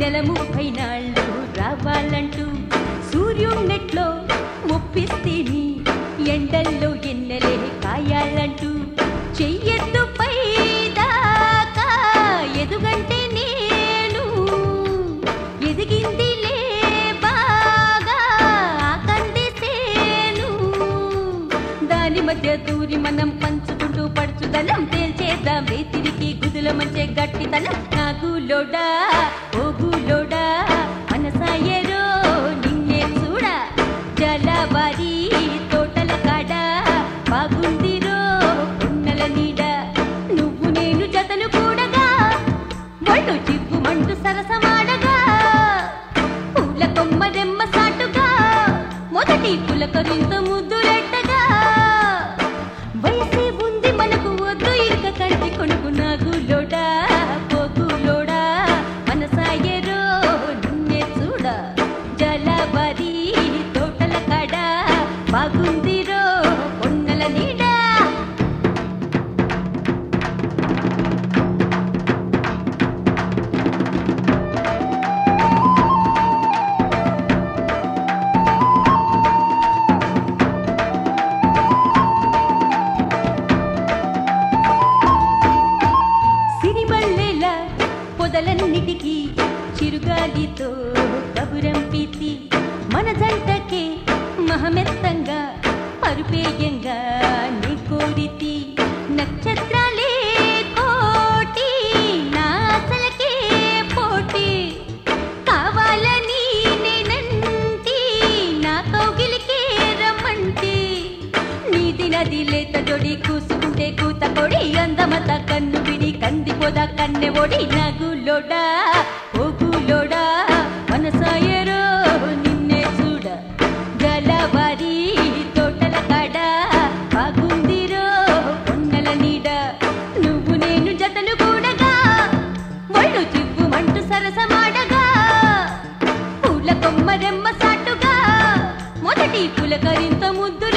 నెల ముప్పై నాళ్ళు రావాలంటూ సూర్యున్నెట్లో ఒప్పిస్తేని ఎండల్లో ఎన్నెలే కాయాలంటూ చెయ్యెత్తు పైదాకా ఎదుగంటే నేను ఎదిగిందిలే బాగా కందిసేను దాని మధ్య దూరి మనం పంచుకుంటూ పడుచుదనం తేల్చేద్దాం రేతిరికి గుదుల మంచే గట్టితనం నాగులోడా ఓగులోడా మనసాయరో నిన్నే చూడ జలవారి తోటల కాడ బాగుందిరో కొన్నల నీడ నువ్వు నేను జతలు కూడగా ఒళ్ళు చిక్కుమంటూ సరసమాడగా పూల కొమ్మ రెమ్మ సాటుగా మొదటి పులకరింత ముద్దులెట్టగా వయసే ఉంది మనకు వద్దు ఇక కంటి కొనుకు నాగులోడా పోగులోడా మనసాయరో నిన్నే చూడ జలవరి తోటల కాడ బాగుందిరో కొన్నల నీడా సిరిమల్లెల పొదలన్నిటికీ చిరుగాలితో కబురంపితి మన జంటకే మహమెత్తంగా పరుపేయంగా నీ కోరితి నక్షత్రాలే కోటి నా అసలకే పోటీ కావాలని నేనంటి నా కౌగిలికే రమ్మంటి నీది నది లేత జోడి కూసుకుంటే కూత కొడి అందమత కన్ను విడి కందిపోద కన్నె ఒడి నగులోడా ఓగులోడా మనసాయరో నిన్నే చూడ జలవారి తోటల కాడ బాగుందిరో కొన్నల నీడ నువ్వు నేను జతలు కూడగా ఒళ్ళు చివ్వుమంటూ సరసమాడగా పూల కొమ్మ రెమ్మ సాటుగా మొదటి పులకరింత ముద్దు